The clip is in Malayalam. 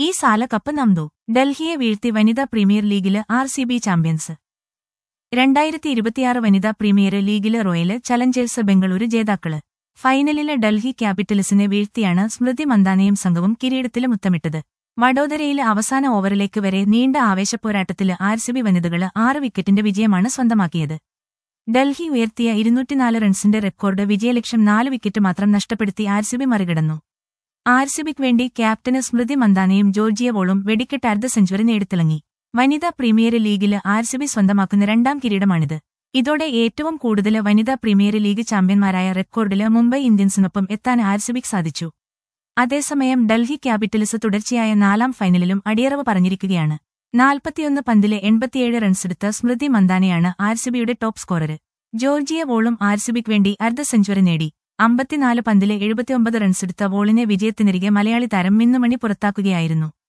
ഈ സാല കപ്പ് നംദു ഡൽഹിയെ വീഴ്ത്തി വനിതാ പ്രീമിയർ ലീഗില് ആർ സി ബി ചാമ്പ്യൻസ് രണ്ടായിരത്തി ഇരുപത്തിയാറ് വനിതാ പ്രീമിയർ ലീഗില് റോയല് ചലഞ്ചേഴ്സ് ബംഗളൂരു ജേതാക്കള് ഫൈനലില് ഡൽഹി ക്യാപിറ്റൽസിനെ വീഴ്ത്തിയാണ് സ്മൃതി മന്ദാനയും സംഘവും കിരീടത്തില് മുത്തമിട്ടത് വഡോദരയിലെ അവസാന ഓവറിലേക്ക് വരെ നീണ്ട ആവേശപ്പോരാട്ടത്തില് ആർ സി ബി വനിതകള് ആറ് വിക്കറ്റിന്റെ വിജയമാണ് സ്വന്തമാക്കിയത് ഡൽഹി ഉയർത്തിയ ഇരുന്നൂറ്റിനാല് റൺസിന്റെ റെക്കോർഡ് വിജയലക്ഷ്യം നാല് വിക്കറ്റ് മാത്രം നഷ്ടപ്പെടുത്തി ആർ സി ബി മറികടന്നു ആർ സി ബിക്ക് വേണ്ടി ക്യാപ്റ്റന് സ്മൃതി മന്ദാനയും ജോർജിയ വോളും വെടിക്കെട്ട് അർദ്ധ സെഞ്ചുറി നേടിത്തിളങ്ങി വനിതാ പ്രീമിയർ ലീഗില് ആർ സി ബി സ്വന്തമാക്കുന്ന രണ്ടാം കിരീടമാണിത് ഇതോടെ ഏറ്റവും കൂടുതൽ വനിതാ പ്രീമിയർ ലീഗ് ചാമ്പ്യന്മാരായ റെക്കോർഡില് മുംബൈ ഇന്ത്യൻസിനൊപ്പം എത്താൻ ആർ സി ബിക്ക് സാധിച്ചു അതേസമയം ഡൽഹി ക്യാപിറ്റൽസ് തുടർച്ചയായ നാലാം ഫൈനലിലും അടിയറവ് പറഞ്ഞിരിക്കുകയാണ് നാൽപ്പത്തിയൊന്ന് പന്തിലെ എൺപത്തിയേഴ് റൺസെടുത്ത സ്മൃതി മന്ദാനയാണ് ആർ സി ബിയുടെ ടോപ്പ് സ്കോറർ ജോർജിയ വോളും ആർ സി ബിക്ക് വേണ്ടി അർദ്ധ സെഞ്ചുറി നേടി അമ്പത്തിനാല് പന്തിലെ എഴുപത്തിയൊമ്പത് റൺസെടുത്ത വോളിനെ വിജയത്തിനരികെ മലയാളി താരം മിന്നുമണി പുറത്താക്കുകയായിരുന്നു